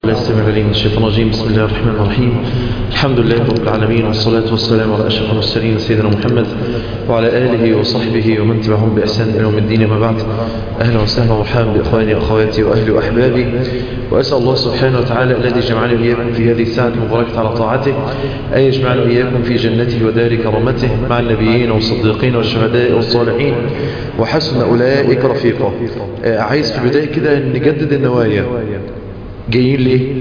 لا استمع لي من الشيطان الرجيم بسم الله الرحمن الرحيم الحمد لله رب العالمين والصلاة والسلام على أشرف المرسلين سيدنا محمد وعلى آله وصحبه ومن تبعهم بإحسان إلى يوم الدين ما بعد أهلا وسهلا ومرحبا بإخواني وأخواتي وأهلي وأحبابي وأسأل الله سبحانه وتعالى الذي جمعني وإياكم في هذه الساعة المباركة على طاعته أن يجمعنا وإياكم في جنته ودار كرامته مع النبيين والصديقين والشهداء والصالحين وحسن أولئك رفيقا عايز في البداية كده نجدد النوايا جايين ليه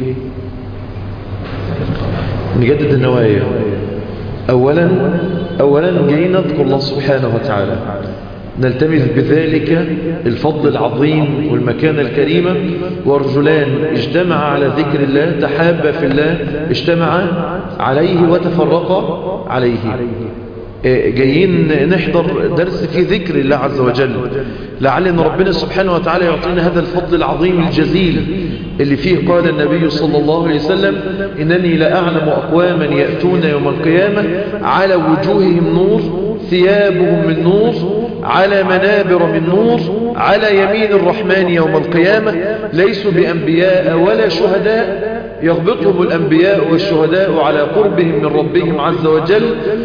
نجدد النوايا اولا اولا جايين نذكر الله سبحانه وتعالى نلتمس بذلك الفضل العظيم والمكانة الكريمة ورجلان اجتمع على ذكر الله تحابا في الله اجتمع عليه وتفرقا عليه جايين نحضر درس في ذكر الله عز وجل لعل ان ربنا سبحانه وتعالى يعطينا هذا الفضل العظيم الجزيل اللي فيه قال النبي صلى الله عليه وسلم إنني لأعلم أقواما يأتون يوم القيامة على وجوههم نور ثيابهم من نور على منابر من نور على يمين الرحمن يوم القيامة ليسوا بأنبياء ولا شهداء يغبطهم الأنبياء والشهداء على قربهم من ربهم عز وجل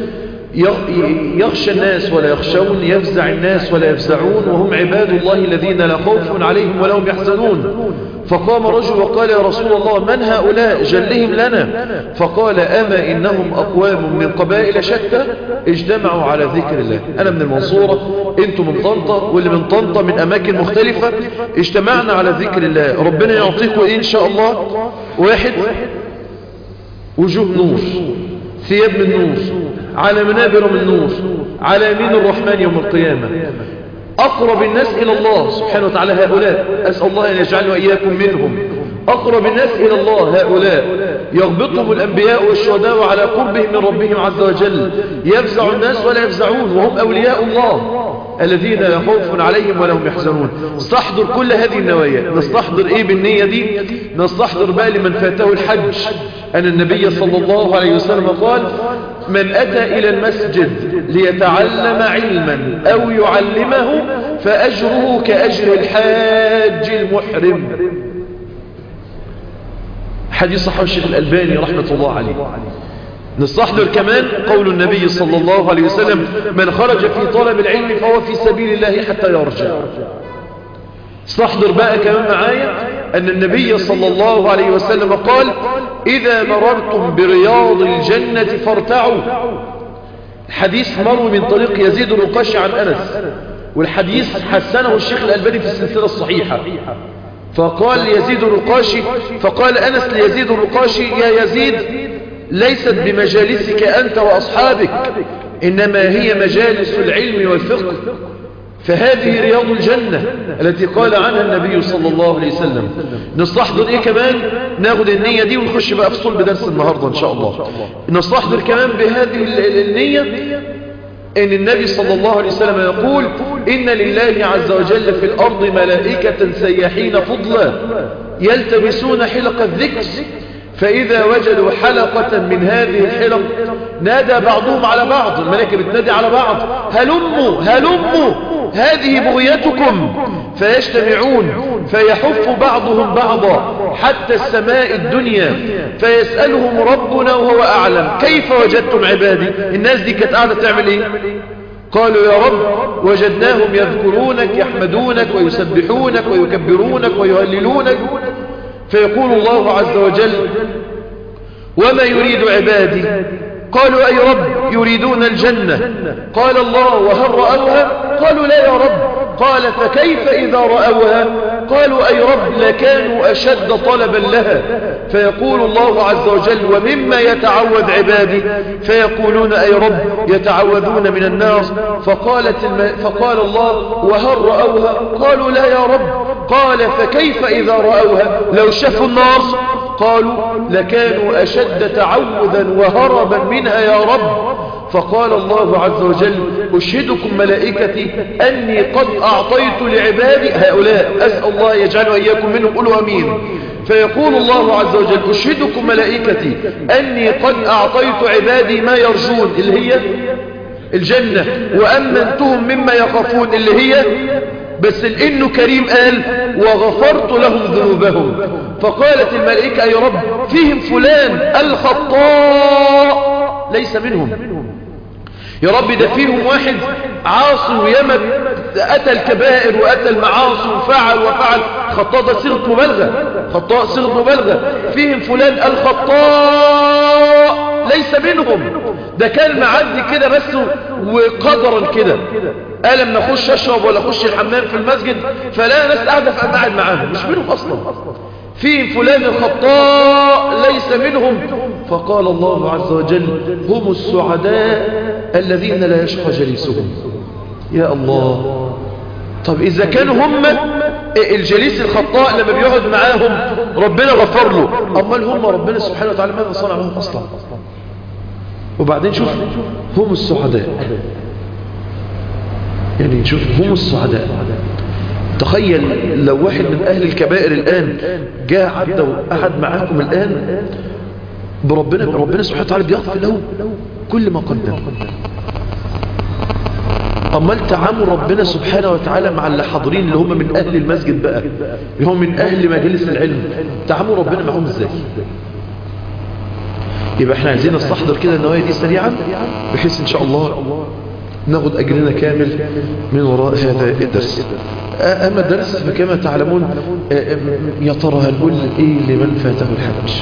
يخشى الناس ولا يخشون يفزع الناس ولا يفزعون وهم عباد الله الذين لا خوف عليهم ولا هم يحزنون فقام رجل وقال يا رسول الله من هؤلاء جلهم لنا فقال أما إنهم أقوام من قبائل شتى اجتمعوا على ذكر الله أنا من المنصورة أنتم من طنطا واللي من طنطا من أماكن مختلفة اجتمعنا على ذكر الله ربنا يعطيكم إيه إن شاء الله واحد وجوه نور ثياب من نور على منابر من نور على يمين الرحمن يوم القيامة أقرب الناس إلى الله سبحانه وتعالى هؤلاء أسأل الله أن يجعلنا وإياكم منهم أقرب الناس إلى الله هؤلاء يغبطهم الأنبياء والشهداء على قربهم من ربهم عز وجل يفزع الناس ولا يفزعون وهم أولياء الله الذين لا خوف عليهم ولا هم يحزنون نستحضر كل هذه النوايا نستحضر ايه بالنية دي نستحضر بقى لمن فاته الحج أن النبي صلى الله عليه وسلم قال من أتى إلى المسجد ليتعلم علما أو يعلمه فأجره كأجر الحاج المحرم حديث صحيح الشيخ الألباني رحمة الله عليه نستحضر كمان قول النبي صلى الله عليه وسلم من خرج في طلب العلم فهو في سبيل الله حتى يرجع استحضر بقى كمان معايا أن النبي صلى الله عليه وسلم قال إذا مررتم برياض الجنة فارتعوا الحديث مروي من طريق يزيد الرقاشي عن أنس والحديث حسنه الشيخ الألباني في السلسلة الصحيحة فقال يزيد الرقاشي فقال أنس ليزيد الرقاشي يا يزيد ليست بمجالسك أنت وأصحابك إنما هي مجالس العلم والفقه فهذه رياض الجنة التي قال عنها النبي صلى الله عليه وسلم نستحضر ايه كمان ناخد النية دي ونخش بقى في صلب درس النهاردة ان شاء الله نستحضر كمان بهذه النية ان النبي صلى الله عليه وسلم يقول ان لله عز وجل في الارض ملائكة سياحين فضلا يلتبسون حلق الذكر فإذا وجدوا حلقة من هذه الحلق نادى بعضهم على بعض الملائكة بتنادي على بعض هلموا هلموا هذه بغيتكم فيجتمعون فيحف بعضهم بعضا حتى السماء الدنيا فيسألهم ربنا وهو أعلم كيف وجدتم عبادي الناس دي كانت قاعدة تعمل ايه قالوا يا رب وجدناهم يذكرونك يحمدونك ويسبحونك ويكبرونك ويهللونك فيقول الله عز وجل وما يريد عبادي قالوا أي رب يريدون الجنة قال الله وهل رأوها قالوا لا يا رب قال فكيف إذا رأوها قالوا أي رب لكانوا أشد طلبا لها فيقول الله عز وجل ومما يتعوذ عبادي فيقولون أي رب يتعوذون من النار فقالت الم... فقال الله وهل رأوها قالوا لا يا رب قال فكيف إذا رأوها لو شافوا النار قالوا لكانوا أشد تعوذا وهربا منها يا رب فقال الله عز وجل أشهدكم ملائكتي أني قد أعطيت لعبادي هؤلاء أسأل الله يجعل وإياكم منهم قولوا أمين فيقول الله عز وجل أشهدكم ملائكتي أني قد أعطيت عبادي ما يرجون اللي هي الجنة وأمنتهم مما يخافون اللي هي بس لأنه كريم قال وغفرت لهم ذنوبهم فقالت الملائكة يا رب فيهم فلان الخطاء ليس منهم يا رب ده فيهم واحد عاصي ويمت أتى الكبائر وأتى المعاصي وفعل وفعل خطاء ده صيغة مبالغة خطاء صيغة مبالغة فيهم فلان الخطاء ليس منهم ده كان معدي كده بس وقدرا كده قال لما اخش اشرب ولا اخش الحمام في المسجد فلا ناس قاعده فقعد معاهم مش منهم اصلا فيهم فلان الخطاء ليس منهم فقال الله عز وجل هم السعداء الذين لا يشقى جليسهم يا الله طب إذا كانوا هم الجليس الخطاء لما بيقعد معاهم ربنا غفر له أمال هم ربنا سبحانه وتعالى ماذا صنع لهم أصلا وبعدين شوف هم السعداء يعني شوف هم السعداء تخيل لو واحد من أهل الكبائر الآن جاء عدى وقعد معاكم الآن بربنا ربنا سبحانه وتعالى بيغفر له كل ما قدم أمال تعامل ربنا سبحانه وتعالى مع اللي حاضرين اللي هم من أهل المسجد بقى اللي هم من أهل مجالس العلم تعامل ربنا معهم ازاي يبقى احنا عايزين نستحضر كده النوايا دي سريعا بحيث ان شاء الله ناخد أجرنا كامل من وراء هذا الدرس أما الدرس فكما تعلمون يا ترى هنقول إيه لمن فاته الحج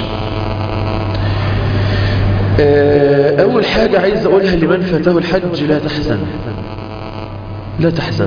أول حاجة عايز أقولها لمن فاته الحج لا تحزن لا تحزن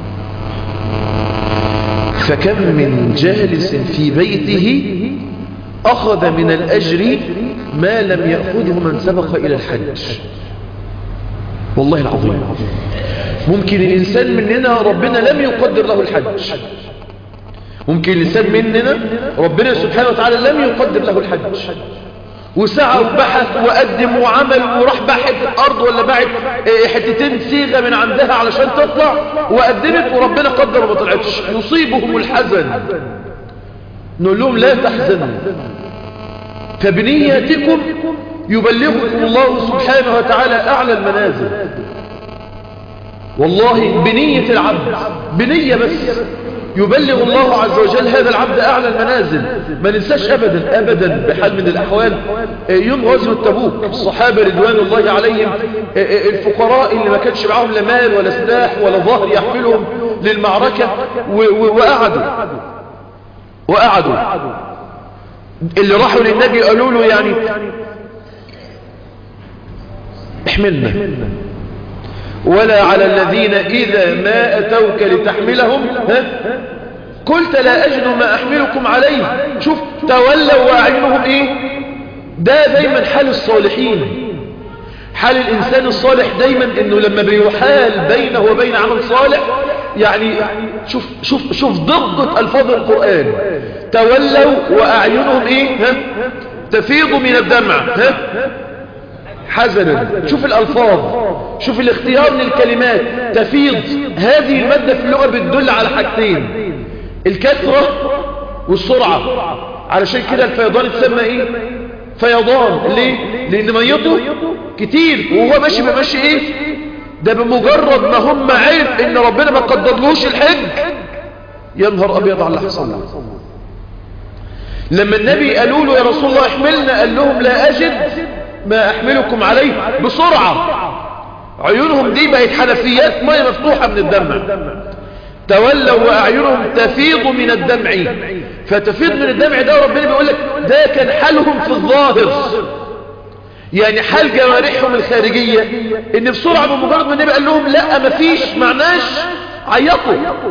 فكم من جالس في بيته أخذ من الأجر ما لم يأخذه من سبق إلى الحج والله العظيم ممكن الإنسان مننا ربنا لم يقدر له الحج ممكن الإنسان مننا ربنا سبحانه وتعالى لم يقدر له الحج وسعى وبحث وقدم وعمل وراح باع الأرض ولا باعت حتتين صيغة من عندها علشان تطلع وقدمت وربنا قدر وما طلعتش يصيبهم الحزن نقول لهم لا تحزنوا فبنياتكم يبلغكم الله سبحانه وتعالى أعلى المنازل والله بنية العبد بنية بس يبلغ الله عز وجل هذا العبد أعلى المنازل ما ننساش أبدا أبدا بحال من الأحوال يوم غزوة تبوك الصحابة رضوان الله عليهم الفقراء اللي ما كانش معاهم لا مال ولا سلاح ولا ظهر يحملهم للمعركة وقعدوا وقعدوا اللي راحوا للنبي قالوا له يعني احملنا ولا على الذين إذا ما أتوك لتحملهم ها قلت لا أجد ما أحملكم عليه شوف تولوا وأعينهم إيه ده دايما حال الصالحين حال الإنسان الصالح دايما إنه لما بيحال بينه وبين عمل صالح يعني شوف شوف شوف دقة ألفاظ القرآن تولوا وأعينهم إيه ها تفيض من الدمع ها حزنا شوف الألفاظ شوف الاختيار للكلمات تفيض هذه المادة في اللغة بتدل على حاجتين الكثرة والسرعة علشان كده الفيضان اتسمى ايه فيضان ليه لان ميته كتير وهو ماشي بماشي ايه ده بمجرد ما هم عرف ان ربنا ما قدرلوش الحج يا نهار ابيض على اللي حصل لما النبي قالوا له يا رسول الله احملنا قال لهم لا اجد ما احملكم عليه بسرعة عيونهم دي بقت حنفيات مية مفتوحة من الدمع تولوا وأعينهم تفيض من الدمع فتفيض من الدمع ده ربنا بيقول لك ده كان حالهم في الظاهر يعني حال جوارحهم الخارجية ان بسرعة بمجرد ما النبي قال لهم لا مفيش معناش عيطوا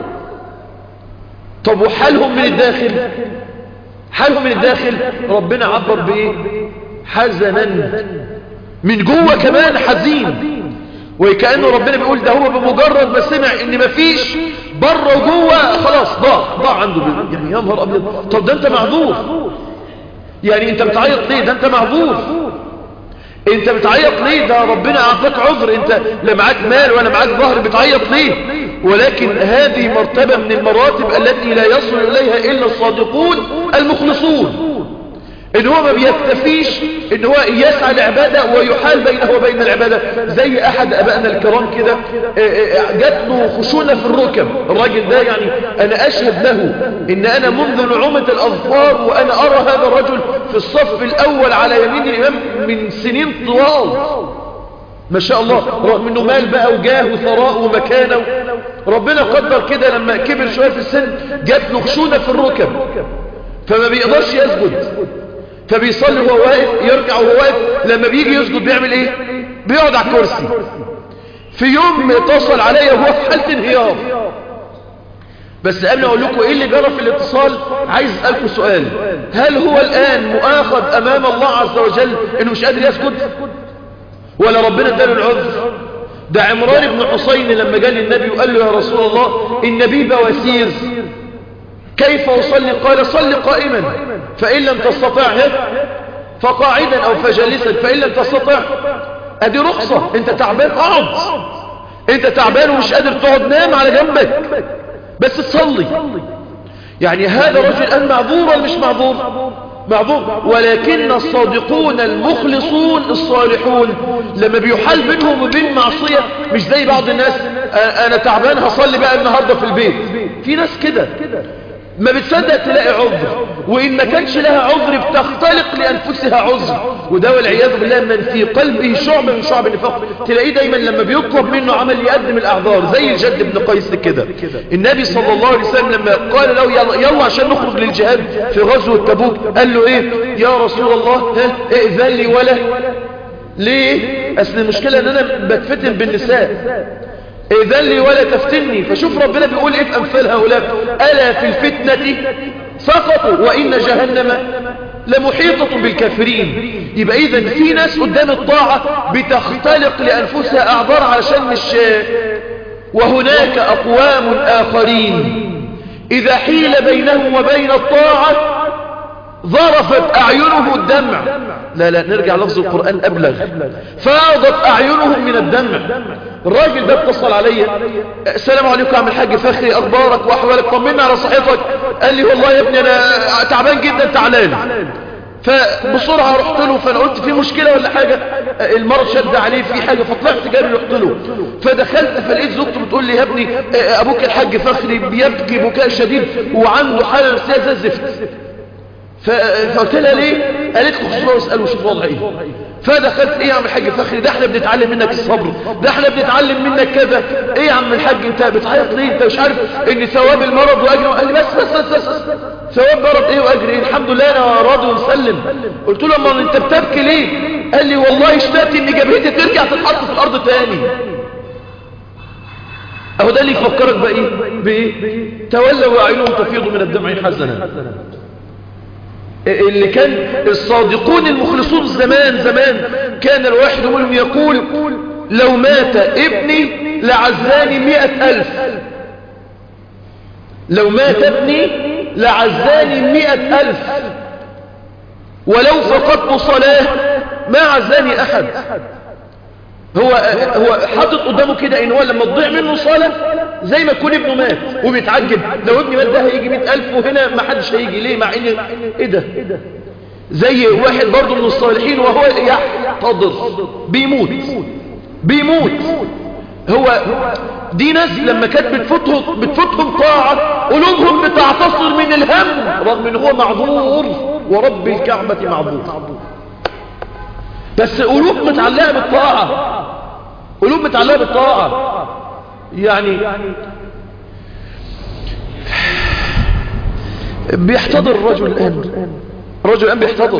طب وحالهم من الداخل حالهم من الداخل ربنا عبر بايه حزنا من جوه كمان حزين وكأنه ربنا بيقول ده هو بمجرد ما سمع ان مفيش بره وجوه خلاص ضاع ضاع عنده يعني يا نهار ابيض طب ده انت معذور يعني انت بتعيط ليه ده انت معذور انت بتعيط ليه ده ربنا اعطاك عذر انت لا معاك مال ولا معاك ظهر بتعيط ليه ولكن هذه مرتبة من المراتب التي لا يصل اليها الا الصادقون المخلصون ان هو ما بيكتفيش ان هو يسعى العبادة ويحال بينه وبين العبادة زي احد ابائنا الكرام كده جات له خشونة في الركب الراجل ده يعني انا اشهد له ان انا منذ نعومة الاظفار وانا ارى هذا الرجل في الصف الاول على يمين الامام من سنين طوال ما شاء الله رغم انه مال بقى وجاه وثراء ومكانه ربنا قدر كده لما كبر شوية في السن جات له خشونة في الركب فما بيقدرش يسجد فبيصلي وهو واقف يرجع وهو واقف لما بيجي يسجد بيعمل ايه بيقعد على الكرسي في يوم اتصل عليا وهو في حالة انهيار بس قبل اقول لكم ايه اللي جرى في الاتصال عايز اسالكم سؤال هل هو الان مؤاخذ امام الله عز وجل انه مش قادر يسجد ولا ربنا اداله العذر ده عمران بن حسين لما جاء للنبي وقال له يا رسول الله النبي بواسير كيف أصلي قال صل قائما فإن لم تستطع فقاعدا أو فجالسا فإن لم تستطع أدي رخصة أنت تعبان اقعد أنت تعبان ومش قادر تقعد نام على جنبك بس تصلي يعني هذا الرجل الآن معذور ولا مش معذور معذور ولكن الصادقون المخلصون الصالحون لما بيحال بينهم وبين معصية مش زي بعض الناس أنا تعبان هصلي بقى النهاردة في البيت في ناس كده ما بتصدق تلاقي عذر وإن ما كانش لها عذر بتختلق لأنفسها عذر وده والعياذ بالله من في قلبه شعب من شعب النفاق تلاقيه دايما لما بيطلب منه عمل يقدم الأعذار زي الجد بن قيس كده النبي صلى الله عليه وسلم لما قال له يلا, يلا عشان نخرج للجهاد في غزوة تبوك قال له ايه يا رسول الله ائذن لي ولا ليه اصل المشكلة ان انا بتفتن بالنساء إذن لي ولا تفتني فشوف ربنا بيقول إيه في أمثال هؤلاء ألا في الفتنة سقطوا وإن جهنم لمحيطة بالكافرين يبقى إذن في ناس قدام الطاعة بتختلق لأنفسها أعذار علشان مش وهناك أقوام آخرين إذا حيل بينهم وبين الطاعة ظرفت أعينه الدمع لا لا نرجع لفظ القرآن أبلغ فاضت أعينهم من الدمع الراجل ده اتصل عليا السلام عليكم يا عم الحاج فخري أخبارك وأحوالك طمنا على صحتك قال لي والله يا ابني أنا تعبان جدا تعلان فبسرعة رحت له فانا قلت في مشكلة ولا حاجة المرض شد عليه في حاجة فطلعت جاري رحت له فدخلت فلقيت زوجته بتقول لي يا ابني ابوك الحاج فخري بيبكي بكاء شديد وعنده حالة نفسية زي الزفت فقلت لها ليه قالت لي خصوصا واسأله شوف وضع ايه فدخلت ايه يا عم الحاج فخري ده احنا بنتعلم منك الصبر ده احنا بنتعلم منك كذا ايه يا عم الحاج انت بتعيط ليه انت مش عارف ان ثواب المرض واجره قال لي بس بس بس, بس, بس. ثواب مرض ايه واجر ايه الحمد لله انا راضي ومسلم قلت له اما انت بتبكي ليه قال لي والله اشتقت ان جبهتي ترجع تتحط في الارض تاني اهو ده اللي يفكرك بايه بايه تولوا واعينهم تفيض من الدمع حزنا اللي كان الصادقون المخلصون زمان زمان كان الواحد منهم يقول لو مات ابني لعزاني مئة ألف لو مات ابني لعزاني مئة ألف ولو فقدت صلاة ما عزاني أحد هو هو حاطط قدامه كده ان هو لما تضيع منه صلاة زي ما يكون ابنه مات وبيتعجب لو ابني مات ده هيجي مئة ألف وهنا ما حدش هيجي ليه مع ان ايه ده زي واحد برضه من الصالحين وهو يحتضر بيموت بيموت هو دي ناس لما كانت بتفوتهم بتفوتهم طاعة قلوبهم بتعتصر من الهم رغم ان هو معذور ورب الكعبة معذور بس قلوب متعلقة بالطاعة قلوب متعلقة بالطاعة يعني بيحتضر الرجل الآن الرجل الآن بيحتضر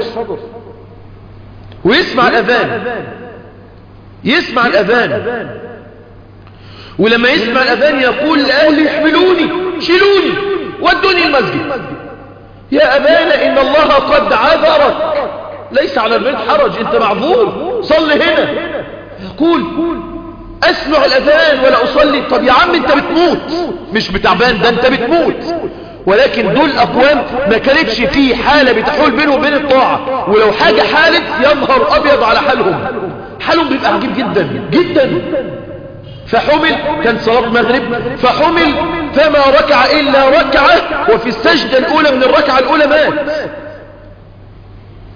ويسمع الأذان يسمع الأذان ولما يسمع الأذان يقول لأهلي يحملوني شيلوني ودوني المسجد يا أبانا إن الله قد عذرك ليس على الميت حرج انت معذور صل هنا يقول اسمع الاذان ولا اصلي طب يا عم انت بتموت مش بتعبان ده انت بتموت ولكن دول اقوام ما كانتش في حالة بتحول بينه وبين الطاعة ولو حاجة حالت يظهر ابيض على حالهم حالهم بيبقى عجيب جدا جدا فحمل كان صلاة المغرب فحمل فما ركع الا ركعة وفي السجدة الاولى من الركعة الاولى مات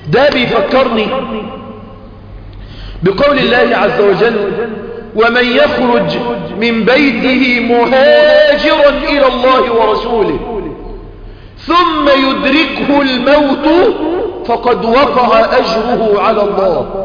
ده بيفكرني بقول الله عز وجل ومن يخرج من بيته مهاجرا إلى الله ورسوله ثم يدركه الموت فقد وقع أجره على الله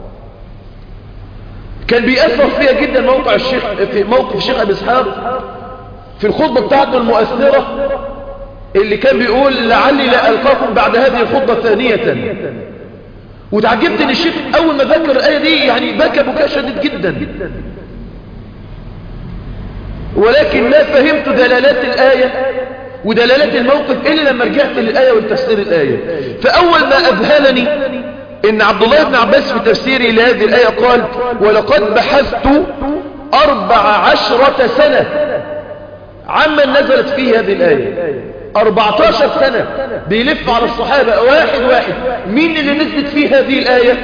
كان بيأثر فيها جدا موقع الشيخ في موقف الشيخ أبي إسحاق في الخطبة بتاعته المؤثرة اللي كان بيقول لعلي لا ألقاكم بعد هذه الخطبة ثانية وتعجبت ان الشيخ اول ما ذكر الآية دي يعني بكى بكاء شديد جدا ولكن لا فهمت دلالات الآية ودلالات الموقف إلا لما رجعت للآية والتفسير الآية فأول ما أذهلني إن عبد الله بن عباس في تفسيره لهذه الآية قال ولقد بحثت أربع عشرة سنة عمن نزلت فيه هذه الآية 14 سنة بيلف على الصحابة واحد واحد مين اللي نزلت فيه هذه الآية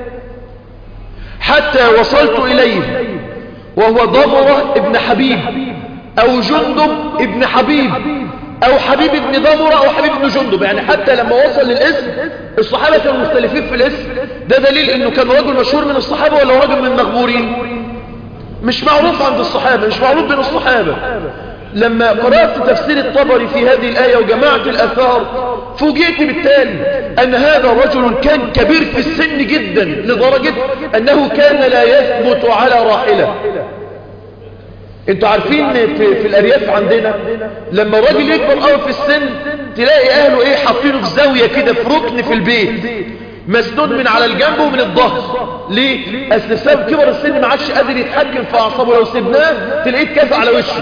حتى وصلت إليه وهو ضمرة ابن حبيب أو جندب ابن حبيب أو حبيب ابن ضمرة أو حبيب ابن جندب يعني حتى لما وصل للاسم الصحابة كانوا مختلفين في الاسم ده دليل انه كان رجل مشهور من الصحابة ولا رجل من المغبورين مش معروف عند الصحابة مش معروف بين الصحابة لما قرأت تفسير الطبري في هذه الآية وجماعة الأثار فوجئت بالتالي أن هذا رجل كان كبير في السن جدا لدرجة أنه كان لا يثبت على راحلة انتوا عارفين في, في الأرياف عندنا لما الراجل يكبر قوي في السن تلاقي أهله إيه حاطينه في زاوية كده في ركن في البيت مسدود من على الجنب ومن الظهر ليه؟ أصل بسبب كبر السن ما عادش قادر يتحكم في أعصابه لو سبناه تلاقيه اتكافى على وشه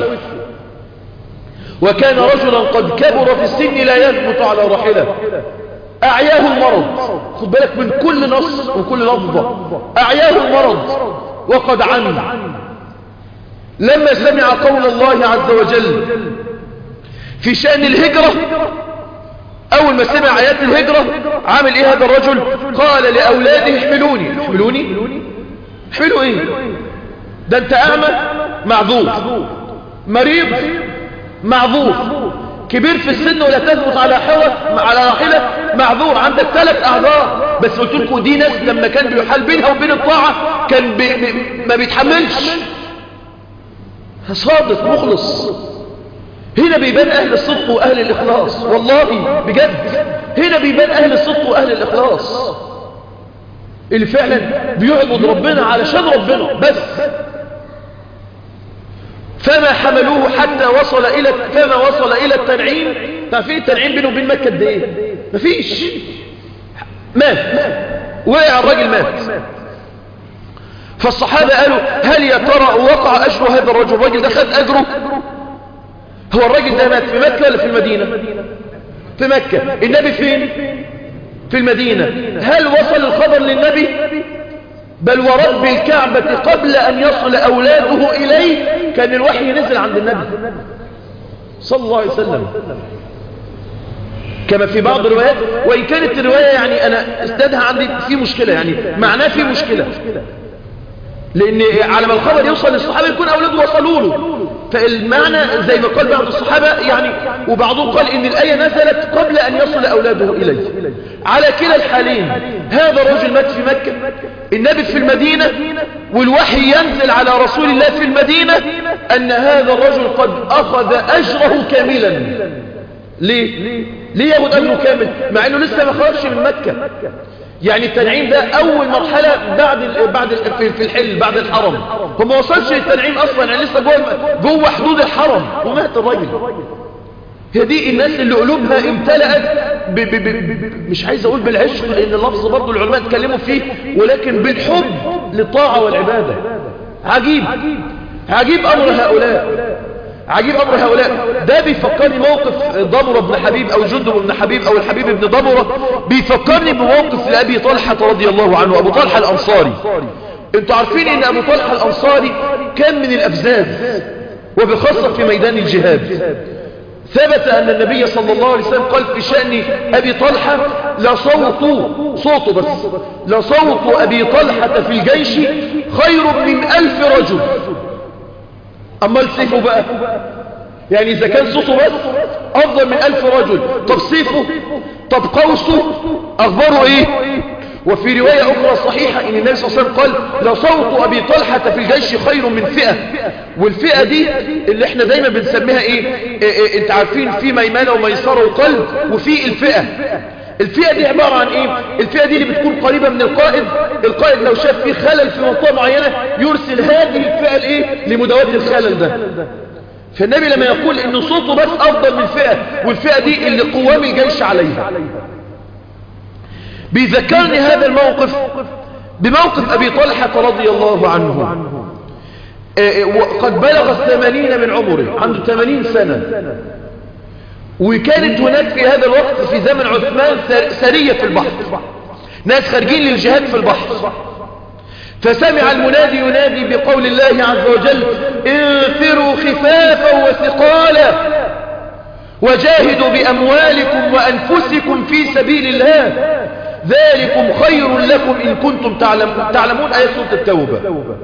وكان رجلا قد كبر في السن لا يثبت على راحلة أعياه المرض خد بالك من كل نص وكل لفظة أعياه المرض وقد عم لما سمع قول الله عز وجل في شأن الهجرة أول ما سمع آيات الهجرة عامل إيه هذا الرجل قال لأولاده احملوني احملوني احملوا إيه ده أنت أعمى معذور مريض معذور كبير في السن ولا تثبت على حوة على راحلة معذور عندك ثلاث أعذار بس قلت لكم دي ناس لما كان بيحال بينها وبين الطاعة كان بي بي ما بيتحملش صادق مخلص هنا بيبان أهل الصدق وأهل الإخلاص والله بجد هنا بيبان أهل الصدق وأهل الإخلاص اللي فعلا بيعبد ربنا علشان ربنا بس فما حملوه حتى وصل إلى فما وصل إلى التنعيم تعرفين التنعيم بينه وبين مكة قد إيه مفيش مات وقع الراجل مات فالصحابة قالوا هل يا ترى وقع أجر هذا الرجل الراجل ده خد أجره هو الراجل ده مات في مكة ولا في المدينة في مكة النبي فين في المدينة هل وصل الخبر للنبي بل ورب الكعبة قبل أن يصل أولاده إليه كان الوحي نزل عند النبي صلى الله عليه وسلم كما في بعض الروايات وإن كانت الرواية يعني أنا استدها عندي في مشكلة يعني معناه في مشكلة لأن على ما الخبر يوصل للصحابة يكون أولاده وصلوا له فالمعنى زي ما قال بعض الصحابة يعني وبعضهم قال إن الآية نزلت قبل أن يصل أولاده إليه على كلا الحالين هذا الرجل مات في مكة النبي في المدينة والوحي ينزل على رسول الله في المدينة أن هذا الرجل قد أخذ أجره كاملا ليه؟ ليه ياخد أجره كامل مع أنه لسه ما خرجش من مكة يعني التنعيم ده أول مرحلة بعد ال بعد ال في الحل بعد الحرم هو ما وصلش للتنعيم أصلا يعني لسه جوه جوه حدود الحرم ومات الراجل هي دي الناس اللي قلوبها امتلأت ب ب ب ب مش عايز أقول بالعشق لأن اللفظ برضه العلماء اتكلموا فيه ولكن بالحب للطاعة والعبادة عجيب عجيب أمر هؤلاء عجيب أمر هؤلاء ده بيفكرني موقف ضمرة بن حبيب أو جندب بن حبيب أو الحبيب بن ضمرة بيفكرني بموقف لأبي طلحة رضي الله عنه أبو طلحة الأنصاري انتوا عارفين ان أبو طلحة الأنصاري كان من الأفزاز وبخاصة في ميدان الجهاد ثبت أن النبي صلى الله عليه وسلم قال في شأن أبي طلحة لصوت صوته بس لصوت أبي طلحة في الجيش خير من ألف رجل أما سيفه بقى يعني إذا كان صوته بس افضل من الف رجل طب سيفه طب قوسه اخباره ايه وفي رواية أخرى صحيحة إن النبي صلى الله عليه وسلم قال لصوت أبي طلحة في الجيش خير من فئة والفئة دي اللي احنا دايما بنسميها إيه, إيه, إيه انت عارفين في ميمنة وميسرة وقلب وفي الفئة الفئة دي عبارة عن ايه الفئة دي اللي بتكون قريبة من القائد القائد لو شاف فيه خلل في منطقة معينة يرسل هذه الفئة الايه لمداواة الخلل ده فالنبي لما يقول ان صوته بس افضل من فئة والفئة دي اللي قوام الجيش عليها بيذكرني هذا الموقف بموقف أبي طلحة رضي الله عنه وقد بلغ الثمانين من عمره عنده ثمانين سنة وكانت هناك في هذا الوقت في زمن عثمان سرية في البحر ناس خارجين للجهاد في البحر فسمع المنادي ينادي بقول الله عز وجل انفروا خفافا وثقالا وجاهدوا بأموالكم وأنفسكم في سبيل الله ذلكم خير لكم إن كنتم تعلم تعلمون آية سورة التوبة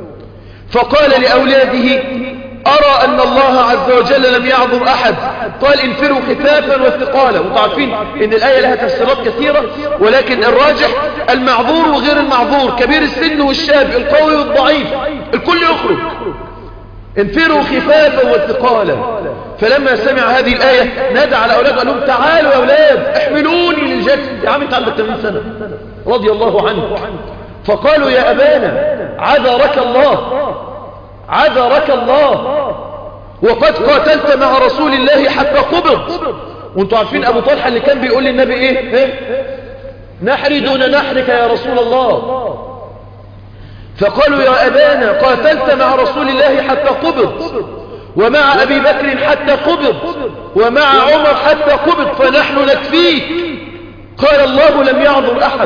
فقال لأولاده أرى أن الله عز وجل لم يعظم أحد قال انفروا خفافا وثقالا وتعرفين أن الآية لها تفسيرات كثيرة ولكن الراجح المعذور وغير المعذور كبير السن والشاب القوي والضعيف الكل يخرج انفروا خفافا وثقالا فلما سمع هذه الآية نادى على أولاده قال لهم تعالوا يا أولاد احملوني للجسد يا عم انت عندك 80 سنة رضي الله عنه فقالوا يا أبانا عذرك الله عذرك الله وقد قاتلت مع رسول الله حتى قبض وانتوا عارفين أبو طلحة اللي كان بيقول للنبي ايه, إيه؟ نحري دون نحرك يا رسول الله فقالوا يا أبانا قاتلت مع رسول الله حتى قبض ومع أبي بكر حتى قبض ومع عمر حتى قبض فنحن نكفيك قال الله لم يعذر أحد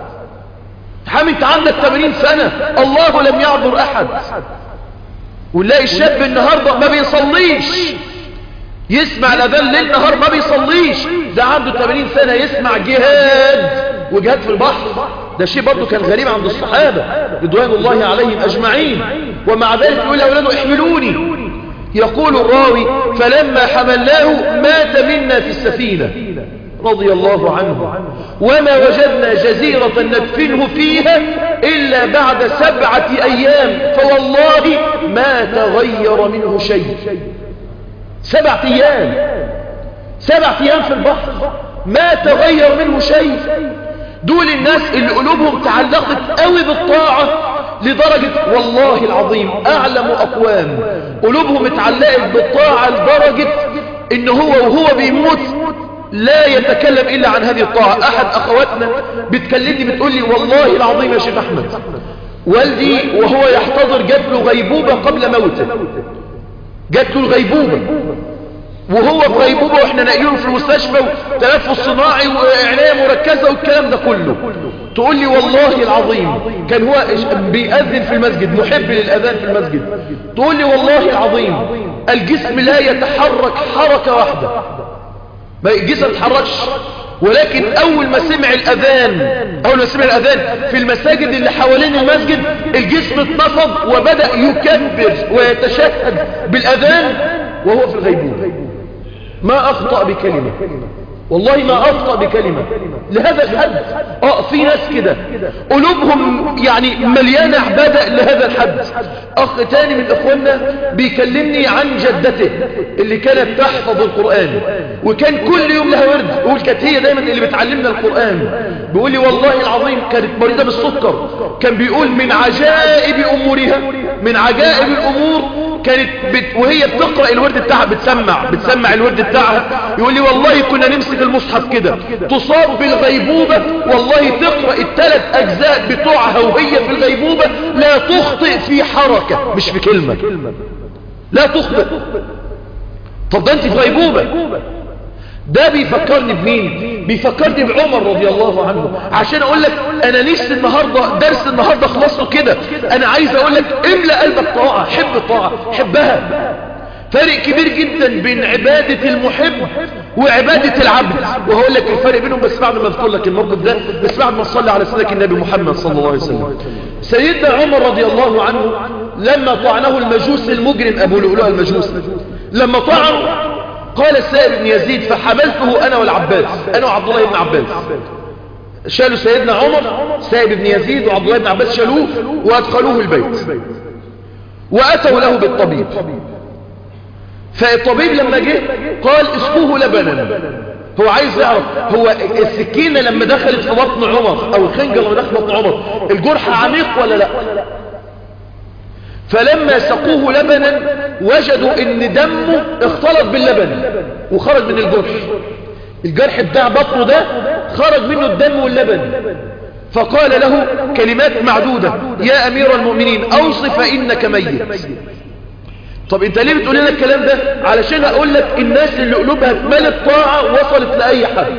حمد عندك 80 سنة الله لم يعذر أحد ونلاقي الشاب النهاردة ما بيصليش يسمع الأذان ليل نهار ما بيصليش ده عنده 80 سنة يسمع جهاد وجهاد في البحر ده شيء برضه كان غريب عند الصحابة رضوان الله عليهم أجمعين ومع ذلك يقول لأولاده احملوني يقول الراوي فلما حملناه مات منا في السفينة رضي الله عنه وما وجدنا جزيرة ندفنه فيها إلا بعد سبعة أيام فوالله ما تغير منه شيء سبعة أيام سبعة أيام في البحر ما تغير منه شيء دول الناس اللي قلوبهم تعلقت قوي بالطاعة لدرجة والله العظيم أعلم أقوام قلوبهم اتعلقت بالطاعة لدرجة إن هو وهو بيموت لا يتكلم إلا عن هذه الطاعة أحد أخواتنا بتكلمني بتقول لي والله العظيم يا شيخ أحمد والدي وهو يحتضر جات له غيبوبة قبل موته جات له الغيبوبة وهو في غيبوبة واحنا نقلينه في المستشفى وتنفس صناعي وعناية مركزة والكلام ده كله تقول لي والله العظيم كان هو بيأذن في المسجد محب للأذان في المسجد تقول لي والله العظيم الجسم لا يتحرك حركة واحدة ما الجسم ما يتحركش ولكن اول ما سمع الاذان اول ما سمع الاذان في المساجد اللي حوالين المسجد الجسم اتنفض وبدأ يكبر ويتشهد بالاذان وهو في الغيبوبة ما اخطأ بكلمة والله ما اخطأ بكلمة لهذا الحد اه في ناس كده قلوبهم يعني مليانة عبادة لهذا الحد اخ تاني من اخواننا بيكلمني عن جدته اللي كانت تحفظ القرآن وكان كل يوم لها ورد يقول كانت هي دايما اللي بتعلمنا القرآن بيقول لي والله العظيم كانت مريضة بالسكر كان بيقول من عجائب امورها من عجائب الامور كانت بت... وهي بتقرأ الورد بتاعها بتسمع بتسمع الورد بتاعها يقول لي والله كنا نمسك المصحف كده تصاب بالغيبوبة والله تقرأ الثلاث أجزاء بتوعها وهي في الغيبوبة لا تخطئ في حركة مش في كلمة لا تخطئ طب ده انت في غيبوبة ده بيفكرني بمين بيفكرني بعمر رضي الله عنه عشان اقول لك انا نفسي النهاردة درس النهاردة خلصه كده انا عايز اقول لك املأ قلبك طاعة حب الطاعة حبها فرق كبير جدا بين عبادة المحب وعبادة العبد وهقول لك الفرق بينهم بس بعد ما اذكر لك الموقف ده بس بعد ما تصلي على سيدك النبي محمد صلى الله عليه وسلم سيدنا عمر رضي الله عنه لما طعنه المجوس المجرم ابو لؤلؤ المجوس لما طعنه قال السائب بن يزيد فحملته أنا والعباس أنا وعبد الله بن عباس شالوا سيدنا عمر سائب بن يزيد وعبد الله بن عباس شالوه وأدخلوه البيت وأتوا له بالطبيب فالطبيب لما جه قال اسقوه لبنا هو عايز يعرف هو السكينة لما دخلت في بطن عمر او الخنجر لما دخلت في بطن عمر الجرح عميق ولا لا فلما سقوه لبنا وجدوا ان دمه اختلط باللبن وخرج من الجرح الجرح بتاع بطنه ده خرج منه الدم واللبن فقال له كلمات معدودة يا امير المؤمنين اوصي فانك ميت طب انت ليه بتقول لنا الكلام ده علشان اقول لك الناس اللي قلوبها اتملت طاعة وصلت لأي حد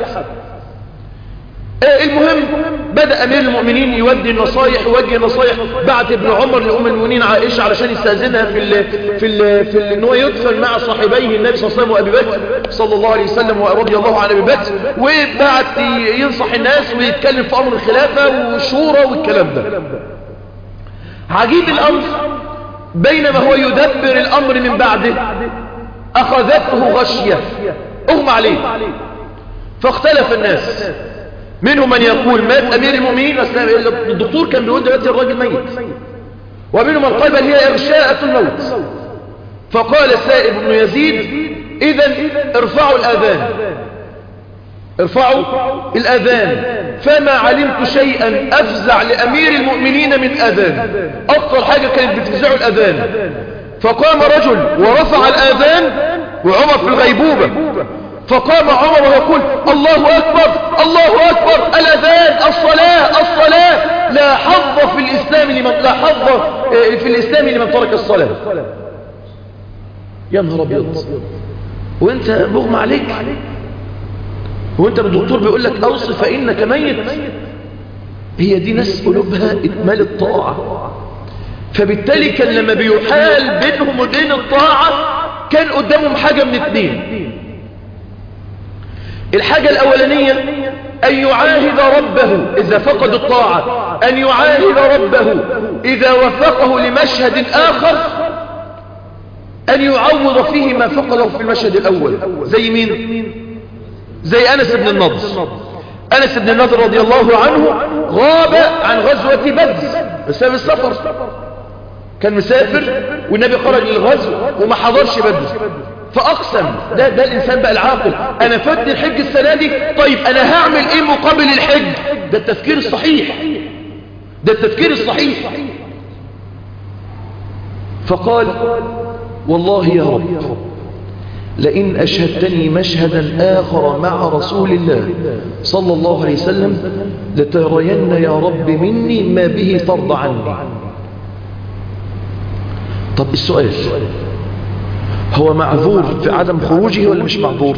اه المهم بدأ أمير المؤمنين يودي النصايح يوجه النصايح بعت ابن عمر لأم المؤمنين عائشة علشان يستأذنها في ال في ال في ال ان هو يدفن مع صاحبيه النبي صلى الله عليه وسلم وأبي بكر صلى الله عليه وسلم ورضي الله عن أبي بكر وبعت ينصح الناس ويتكلم في أمر الخلافة والشورى والكلام ده عجيب الأمر بينما هو يدبر الأمر من بعده أخذته غشية أغمى عليه فاختلف الناس منهم من يقول مات أمير المؤمنين الدكتور كان بيقول دلوقتي الراجل ميت ومنهم من قال بل هي إغشاءة الموت فقال السائب بن يزيد إذا ارفعوا الآذان ارفعوا الأذان فما علمت شيئا أفزع لأمير المؤمنين من أذان أكثر حاجة كانت بتفزعه الأذان فقام رجل ورفع الأذان وعمر في الغيبوبة فقام عمر ويقول الله أكبر الله أكبر الأذان الصلاة الصلاة لا حظ في الإسلام لمن لا حظ في الإسلام لمن ترك الصلاة يا نهار أبيض وانت مغمى عليك وانت الدكتور بيقول لك اوصي فانك ميت هي دي ناس قلوبها اتمال الطاعة فبالتالي كان لما بيحال بينهم وبين الطاعة كان قدامهم حاجة من اتنين الحاجة الاولانية ان يعاهد ربه اذا فقد الطاعة ان يعاهد ربه اذا وفقه لمشهد اخر ان يعوض فيه ما فقده في المشهد الاول زي مين زي أنس بن النضر أنس بن النضر رضي الله عنه غاب عن غزوة بدر بسبب السفر كان مسافر والنبي خرج للغزو وما حضرش بدر فأقسم ده, ده الإنسان بقى العاقل أنا فاتني الحج السنة دي طيب أنا هعمل إيه مقابل الحج ده التفكير الصحيح ده التفكير الصحيح فقال والله يا رب لئن أشهدتني مشهدا آخر مع رسول الله صلى الله عليه وسلم لترين يا رب مني ما به ترضى عني طب السؤال هو معذور في عدم خروجه ولا مش معذور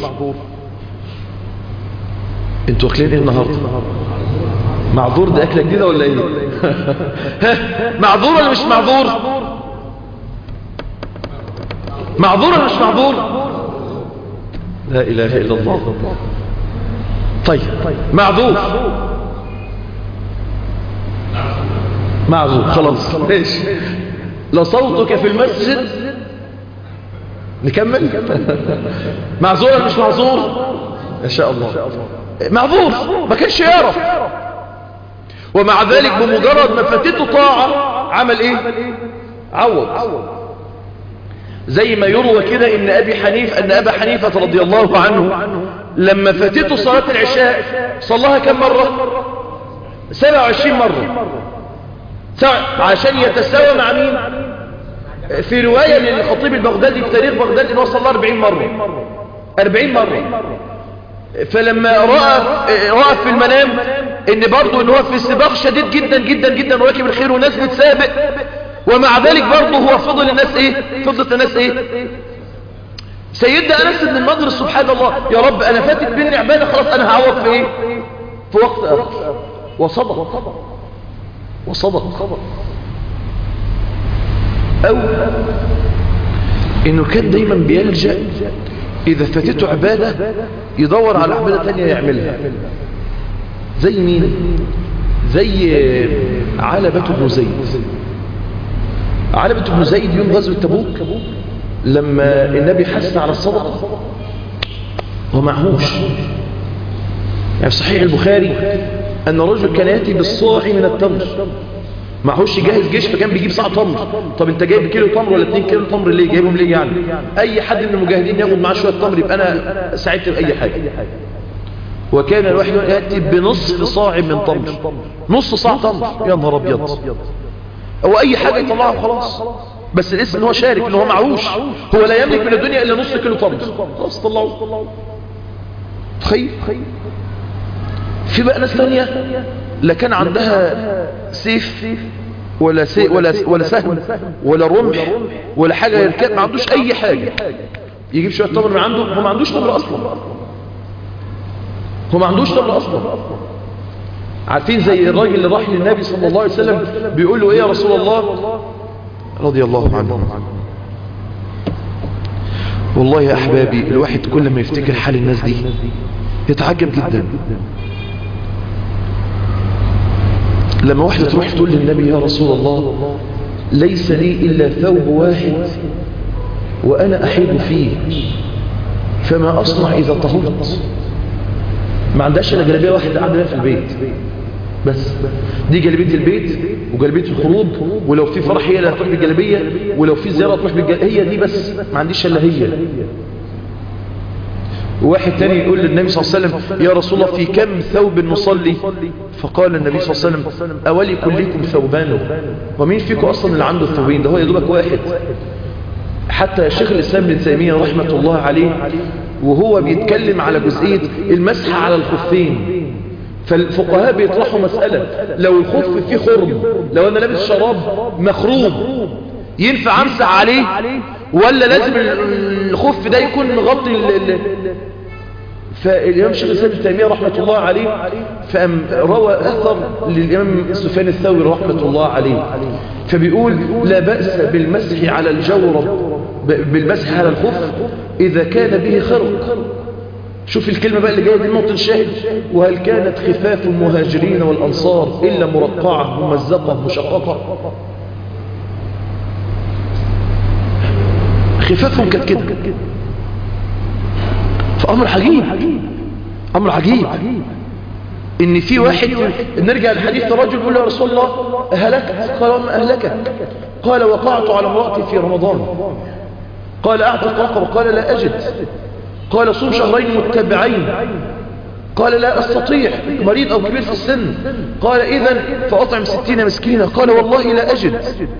انتوا واكلين ايه النهارده معذور ده اكله جديده ولا ايه معذور ولا مش معذور معذور ولا مش معذور لا إله إلا الله طيب معذور معذور خلاص ليش لصوتك في المسجد نكمل معذور ولا مش معذور ان شاء الله معذور ما كانش يعرف ومع ذلك بمجرد ما فاتته طاعة عمل ايه عوض زي ما يروى كده ان ابي حنيف ان ابا حنيفة رضي الله عنه لما فاتته صلاة العشاء صلاها كم مرة 27 مرة عشان يتساوى مع مين في رواية للخطيب البغدادي في تاريخ بغداد انه صلى 40 مرة 40 مرة فلما رأى رأى في المنام ان برضه ان هو في سباق شديد جدا جدا جدا راكب الخير وناس بتسابق ومع ذلك برضه هو فضل الناس ايه فضلت الناس ايه سيدنا انس بن النضر سبحان الله يا رب انا فاتت مني عباده خلاص انا هعوض في ايه في وقت اخر وصدق وصدق او انه كان دايما بيلجأ اذا فاتته عبادة يدور على عبادة تانية يعملها زي مين زي علبة بن زيد علبة بن زيد يوم غزوة تبوك لما النبي حث على الصدقة ومعهوش يعني في صحيح البخاري أن رجل كان يأتي بالصاع من التمر معهوش يجهز جيش فكان بيجيب صاع تمر طب انت جايب كيلو تمر ولا 2 كيلو تمر ليه جايبهم ليه يعني اي حد من المجاهدين ياخد معاه شويه تمر يبقى انا ساعدت باي حاجه وكان الواحد ياتي بنصف صاع من تمر نص صاع تمر يا نهار ابيض او اي حاجه يطلعها وخلاص بس الاسم ان هو شارك ان هو معهوش هو لا يملك من الدنيا الا نص كيلو تمر خلاص طلعوه تخيل في بقى ناس ثانيه لا كان عندها سيف ولا سي ولا ولا سهم ولا رمح ولا حاجه يركب ما عندوش اي حاجه يجيب شويه تمر من عنده هو ما عندوش تمر اصلا هو ما عندوش تمر اصلا عارفين زي الراجل اللي راح للنبي صلى الله عليه وسلم بيقول له ايه يا رسول الله رضي الله عنه والله يا احبابي الواحد كل ما يفتكر حال الناس دي يتعجب جدا لما واحدة تروح تقول للنبي يا رسول الله ليس لي إلا ثوب واحد وأنا أحيد فيه فما أصنع إذا طهرت ما عندهاش إلا جلبية واحدة قاعدة في البيت بس دي جلبية البيت وجلبية الخروج ولو في فرح هي اللي هتروح بالجلبية ولو في زيارة تروح بالجلبية هي دي بس ما عنديش إلا هي وواحد تاني يقول للنبي صلى الله عليه وسلم يا رسول الله في كم ثوب نصلي فقال النبي صلى الله عليه وسلم أولي كلكم ثوبان ومين فيكم أصلا اللي عنده الثوبين ده هو يدوبك واحد حتى شيخ الإسلام بن تيمية رحمة الله عليه وهو بيتكلم على جزئية المسح على الخفين فالفقهاء بيطرحوا مسألة لو الخف فيه خرم لو أنا لابس شراب مخروم ينفع أمسح عليه ولا لازم الخف ده يكون مغطي فالإمام شيخ الإسلام ابن تيمية رحمة الله عليه فأم روى أثر للإمام سفيان الثوري رحمة الله عليه فبيقول لا بأس بالمسح على الجورب بالمسح على الخف إذا كان به خرق شوف الكلمة بقى اللي جاية دي نقطة الشاهد وهل كانت خفاف المهاجرين والأنصار إلا مرقعة ممزقة مشققة خفافهم كانت كده فأمر عجيب أمر عجيب إن في واحد نرجع لحديث رجل يقول له يا رسول الله أهلكت قال وما أهلكت قال وقعت على امرأتي في رمضان قال أعتق رقبة قال لا أجد قال صوم شهرين متبعين قال لا أستطيع مريض أو كبير في السن قال إذن فأطعم ستين مسكينة قال والله لا أجد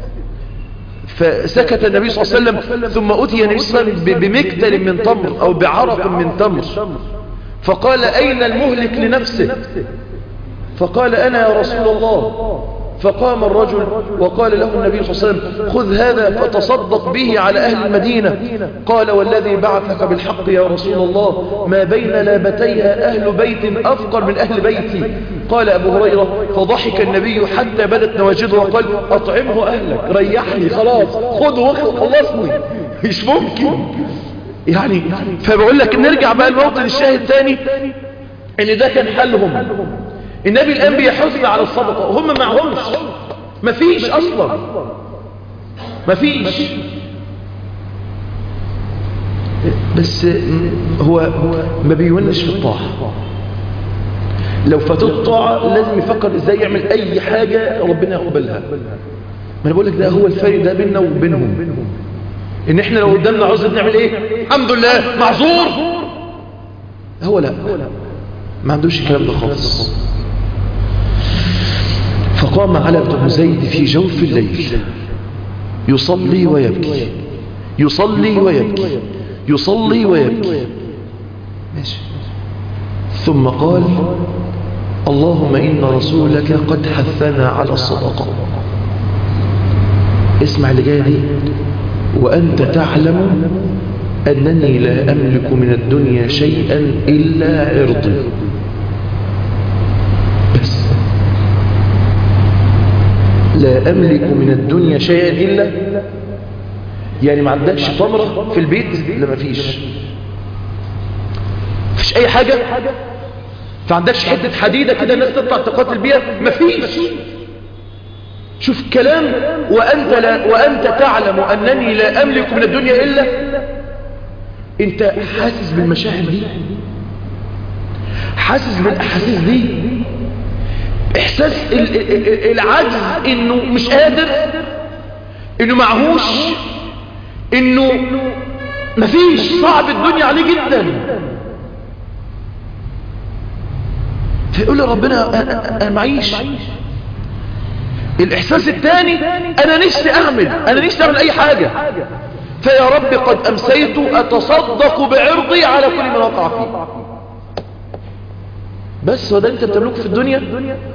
فسكت النبي صلى الله عليه وسلم ثم أتي النبي صلى الله عليه وسلم بمكتل من تمر أو بعرق من تمر فقال أين المهلك لنفسه فقال أنا يا رسول الله فقام الرجل وقال له النبي صلى الله عليه وسلم خذ هذا فتصدق به على أهل المدينة قال والذي بعثك بالحق يا رسول الله ما بين لابتيها أهل بيت أفقر من أهل بيتي قال أبو هريرة فضحك النبي حتى بدت نواجده وقال أطعمه أهلك ريحني خلاص خذ وخذ خلصني مش ممكن يعني فبقول لك نرجع بقى الموطن الشاهد تاني ان ده كان حلهم النبي الآن بيحث على الصدقة وهم معهمش مفيش أصلا مفيش بس هو ما بيونش في الطاعة لو فاتت الطاعة لازم يفكر ازاي يعمل اي حاجة ربنا يقبلها ما انا بقول لك ده هو الفرق ده بيننا وبينهم ان احنا لو قدامنا عذر نعمل ايه الحمد لله معذور هو لا ما عندوش الكلام ده خالص فقام على بن زيد في جوف الليل يصلي ويبكي يصلي ويبكي يصلي ويبكي ماشي ثم قال اللهم إن رسولك قد حثنا على الصدقة اسمع اللي جاي دي وأنت تعلم أنني لا أملك من الدنيا شيئا إلا عرضي بس لا أملك من الدنيا شيئا إلا يعني ما عندكش تمرة في البيت لا ما فيش فيش أي حاجة فعندكش حتة حديدة كده الناس تطلع تقاتل بيها ما فيش شوف كلام وأنت, لا وأنت تعلم أنني لا أملك من الدنيا إلا أنت حاسس بالمشاعر دي حاسس بالاحاسيس دي احساس ال- ال- العجز انه مش قادر انه معهوش انه مفيش صعب الدنيا عليه جدا فيقول لي ربنا أنا- أنا- انا معيش الاحساس الثاني انا نفسي اعمل انا نفسي اعمل اي حاجة فيا رب قد امسيت اتصدق بعرضي على كل من وقع فيه بس وده انت بتملكه في الدنيا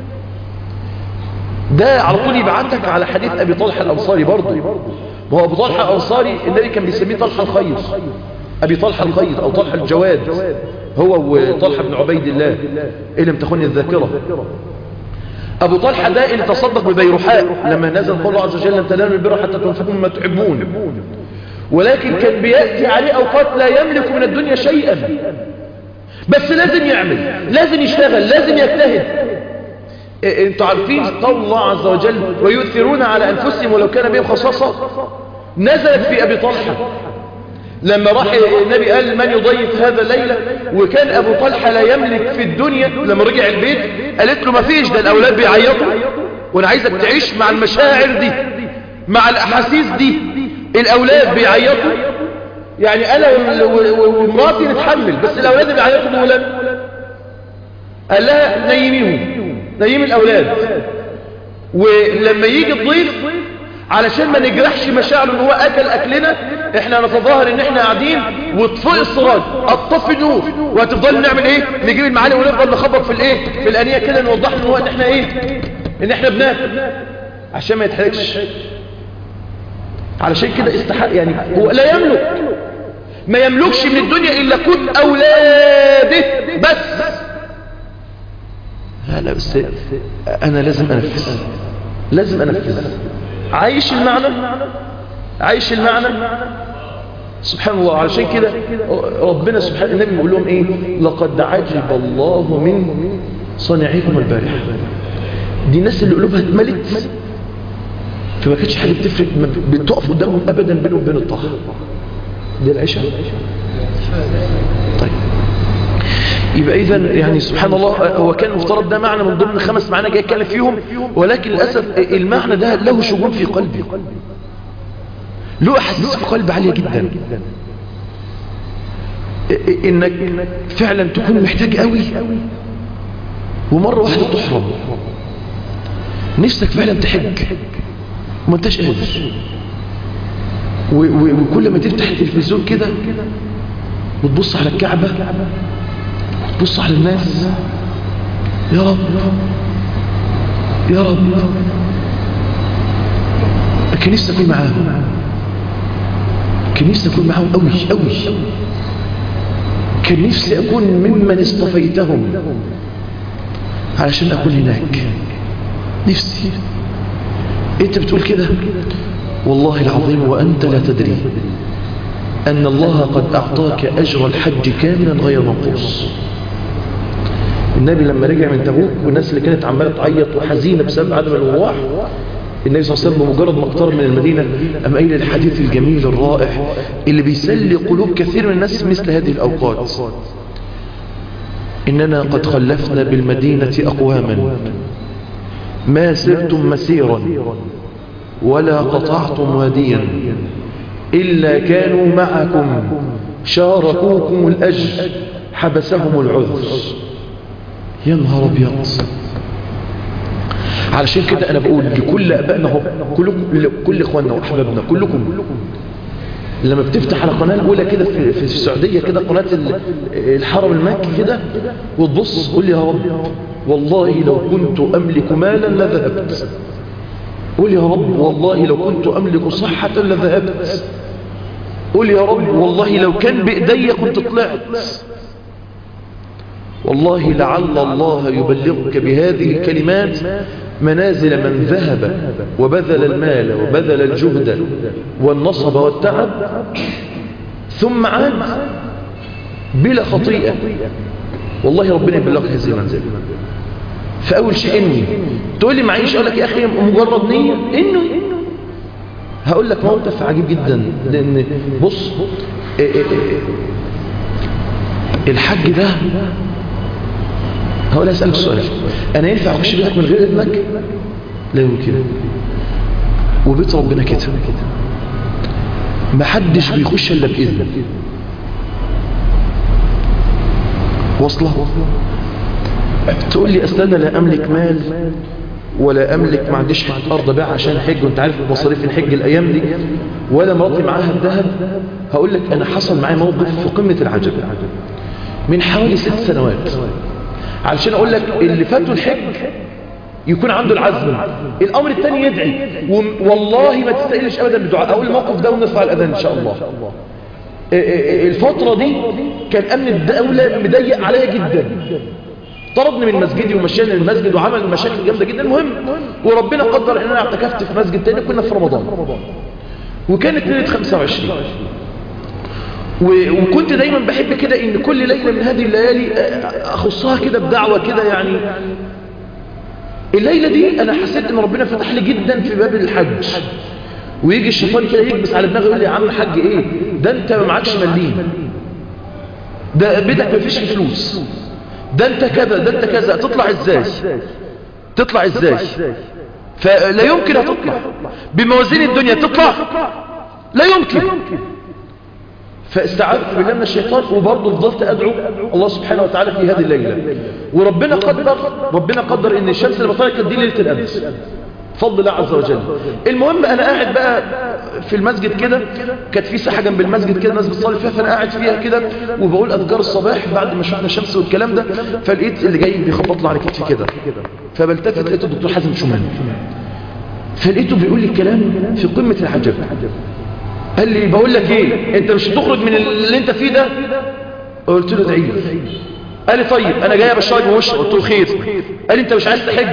ده على طول يبعتك على حديث ابي طلحه الانصاري برضه ما هو ابو طلحه الانصاري النبي كان بيسميه طلحه الخير ابي طلحه الخير او طلحه الجواد هو وطلحه بن عبيد الله ان لم تخن الذاكره ابو طلحه ده اللي تصدق ببيرحاء لما نزل قول الله عز وجل لن تنالوا البر حتى تنفقوا مما تحبون ولكن كان بياتي عليه اوقات لا يملك من الدنيا شيئا بس لازم يعمل لازم يشتغل لازم يجتهد إيه، انتوا عارفين قول الله عز وجل ويؤثرون على انفسهم ولو كان بهم خصاصة نزلت في ابي طلحة لما راح النبي قال من يضيف هذا الليلة وكان ابو طلحة لا يملك في الدنيا لما رجع البيت قالت له ما فيش ده الاولاد بيعيطوا وانا عايزك تعيش مع المشاعر دي مع الاحاسيس دي الاولاد بيعيطوا يعني انا و- و- ومراتي نتحمل بس الاولاد بيعيطوا دول قال لها نيميهم نيم الاولاد ولما يجي الضيف علشان ما نجرحش مشاعره ان هو اكل اكلنا احنا نتظاهر ان احنا قاعدين واطفئ السراج اطفي النور وهتفضل نعمل ايه نجيب المعالي ونفضل نخبط في الايه في الانيه كده نوضح له ان هو ان احنا ايه ان احنا بناكل عشان ما يتحرقش علشان كده استحق يعني هو لا يملك ما يملكش من الدنيا الا كل اولاده بس لا لا بس انا لازم انفذ لازم انفذ عايش المعنى عايش المعنى سبحان الله علشان كده ربنا سبحانه النبي بيقول لهم ايه لقد عجب الله من صنعكم البارحه دي الناس اللي قلوبها اتملت فما كانتش حاجه بتفرق ما بتقف قدامهم ابدا بينهم وبين الطاعه دي العشاء طيب يبقى اذا يعني سبحان الله هو كان مفترض ده معنى من ضمن خمس معاني جاي اتكلم فيهم ولكن للاسف المعنى ده له شجون في قلبي له احاسيس في قلبي عاليه جدا انك فعلا تكون محتاج قوي ومره واحده تحرم نفسك فعلا تحج وما انتش قادر و- و- وكل ما تفتح التلفزيون كده وتبص على الكعبة وتبص على الناس يا رب يا رب كان نفسي اكون معاهم كان نفسي اكون معاهم قوي قوي كان نفسي اكون ممن اصطفيتهم علشان اكون هناك نفسي انت بتقول كده والله العظيم وانت لا تدري ان الله قد اعطاك اجر الحج كاملا غير منقوص النبي لما رجع من تبوك والناس اللي كانت عماله تعيط وحزينه بسبب عدم الوضوح النبي صلى الله عليه وسلم بمجرد ما اقترب من المدينه قام قايل الحديث الجميل الرائع اللي بيسلي قلوب كثير من الناس في مثل هذه الاوقات اننا قد خلفنا بالمدينه اقواما ما سرتم مسيرا ولا قطعتم واديا إلا كانوا معكم شاركوكم الأجر حبسهم العذر يا نهار أبيض علشان كده أنا بقول لكل أبائنا هو كلكم كل إخواننا وأحبابنا كلكم لما بتفتح على قناة الأولى كده في, في السعودية كده قناة ال- الحرم المكي كده وتبص قول يا رب والله لو كنت أملك مالا لذهبت قول يا رب والله لو كنت أملك صحة لذهبت قول يا رب والله لو كان بإيدي كنت طلعت والله لعل الله يبلغك بهذه الكلمات منازل من ذهب وبذل المال وبذل الجهد والنصب والتعب ثم عاد بلا خطيئة والله ربنا يبلغك هذه المنزل فأول شيء إني تقول لي معيش أقول لك يا أخي مجرد نية إنه هقول لك موقف عجيب جدا لأن بص إيه إيه إيه الحج ده هقول اسالك سؤال انا ينفع اخش بيتك من غير اذنك لا يمكن وبيت ربنا كده ما حدش بيخش الا باذن واصله تقول لي اصل انا لا املك مال ولا املك ما عنديش حته ارض بقى عشان حج وانت عارف مصاريف الحج الايام دي ولا مراتي معاها الذهب هقول لك انا حصل معايا موقف في قمه العجب من حوالي ست سنوات علشان اقول لك اللي فاتوا الحج يكون عنده العزم الامر الثاني يدعي والله ما تستقلش ابدا بالدعاء اقول الموقف ده ونرفع الاذان ان شاء الله الفتره دي كان امن الدوله مضيق عليا جدا طردني من مسجدي ومشاني من المسجد وعمل مشاكل جامده جدا المهم وربنا قدر ان انا اعتكفت في مسجد تاني كنا في رمضان وكانت ليله 25 وكنت دايما بحب كده ان كل ليله من هذه الليالي اخصها كده بدعوه كده يعني الليله دي انا حسيت ان ربنا فتح لي جدا في باب الحج ويجي الشيطان كده يكبس على دماغي يقول لي يا عم حج ايه ده انت ما معكش مليم ده بدك ما فيش فلوس ده انت كذا ده انت كذا تطلع ازاي تطلع ازاي فلا يمكن هتطلع بموازين الدنيا تطلع لا يمكن فاستعذت بالله من الشيطان وبرضه فضلت ادعو الله سبحانه وتعالى في هذه الليله وربنا قدر ربنا قدر ان الشمس لما طلعت دي ليله الامس فضل الله عز وجل المهم انا قاعد بقى في المسجد كده كانت في ساحه جنب المسجد كده الناس بتصلي فيها فانا قاعد فيها كده وبقول اذكار الصباح بعد ما شفنا الشمس والكلام ده فلقيت اللي جاي بيخبط لي على كتفي كده فبلتفت لقيت الدكتور حازم شومان فلقيته بيقول لي كلام في قمه العجب قال لي بقول لك ايه انت مش هتخرج من اللي انت فيه ده قلت له ادعي لي قال لي طيب انا جاي ابشرك بوش قلت له خير قال لي انت مش عايز تحج